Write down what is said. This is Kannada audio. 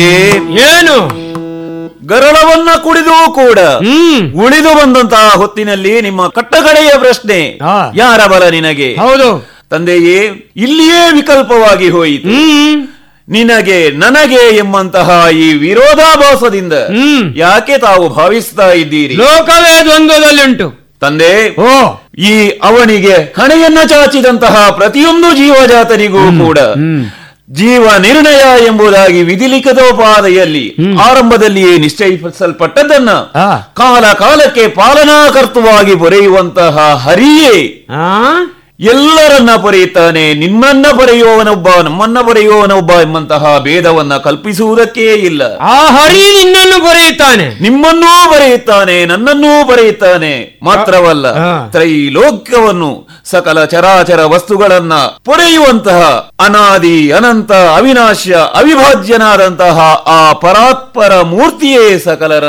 ಏನು ಗರಳವನ್ನ ಕುಡಿದು ಕೂಡ ಹ್ಮ್ ಉಳಿದು ಬಂದಂತಹ ಹೊತ್ತಿನಲ್ಲಿ ನಿಮ್ಮ ಕಟ್ಟಕಡೆಯ ಪ್ರಶ್ನೆ ಹಾ. ಯಾರ ಬಲ ನಿನಗೆ ಹೌದು ತಂದೆಯೇ ಇಲ್ಲಿಯೇ ವಿಕಲ್ಪವಾಗಿ ಹೋಯಿತು ಹ್ಮ್ ನಿನಗೆ ನನಗೆ ಎಂಬಂತಹ ಈ ವಿರೋಧಾಭಾಸದಿಂದ ಹ್ಮ್ ಯಾಕೆ ತಾವು ಭಾವಿಸ್ತಾ ಇದ್ದೀರಿ ಲೋಕವೇ ದ್ವಂದ್ವದಲ್ಲಿಂಟು ತಂದೆ ಓ ಈ ಅವನಿಗೆ ಹಣೆಯನ್ನ ಚಾಚಿದಂತಹ ಪ್ರತಿಯೊಂದು ಜೀವಜಾತನಿಗೂ ಕೂಡ ಹ್ಮ್ ಜೀವ ನಿರ್ಣಯ ಎಂಬುದಾಗಿ ವಿಧಿಲಿಖಿತೋಪಾದಿಯಲ್ಲಿ ಆರಂಭದಲ್ಲಿಯೇ ನಿಶ್ಚಯಿಸಲ್ಪಟ್ಟದ್ದನ್ನ ಆ. ಕಾಲ ಕಾಲಕ್ಕೆ ಪಾಲನಾಕರ್ತವಾಗಿ ಬರೆಯುವಂತಹ ಹರಿಯೇ ಆ ಎಲ್ಲರನ್ನ ಪೊರೆಯುತ್ತಾನೆ ನಿಮ್ಮನ್ನ ಪೊರೆಯುವವನೊಬ್ಬ ನಮ್ಮನ್ನ ಪೊರೆಯುವವನೊಬ್ಬ ಎಂಬಂತಹ ಭೇದವನ್ನ ಕಲ್ಪಿಸುವುದಕ್ಕೇ ಇಲ್ಲ ಆ ಹರಿ ನಿನ್ನನ್ನು ಬರೆಯುತ್ತಾನೆ ನಿಮ್ಮನ್ನೂ ಬರೆಯುತ್ತಾನೆ ನನ್ನನ್ನೂ ಬರೆಯುತ್ತಾನೆ ಮಾತ್ರವಲ್ಲ ಆ. ತ್ರೈಲೋಕ್ಯವನ್ನು ಸಕಲ ಚರಾಚರ ವಸ್ತುಗಳನ್ನ ಪೊರೆಯುವಂತಹ ಅನಾದಿ ಅನಂತ ಅವಿನಾಶ್ಯ ಅವಿಭಾಜ್ಯನಾದಂತಹ ಆ ಪರಾತ್ಪರ ಮೂರ್ತಿಯೇ ಸಕಲರ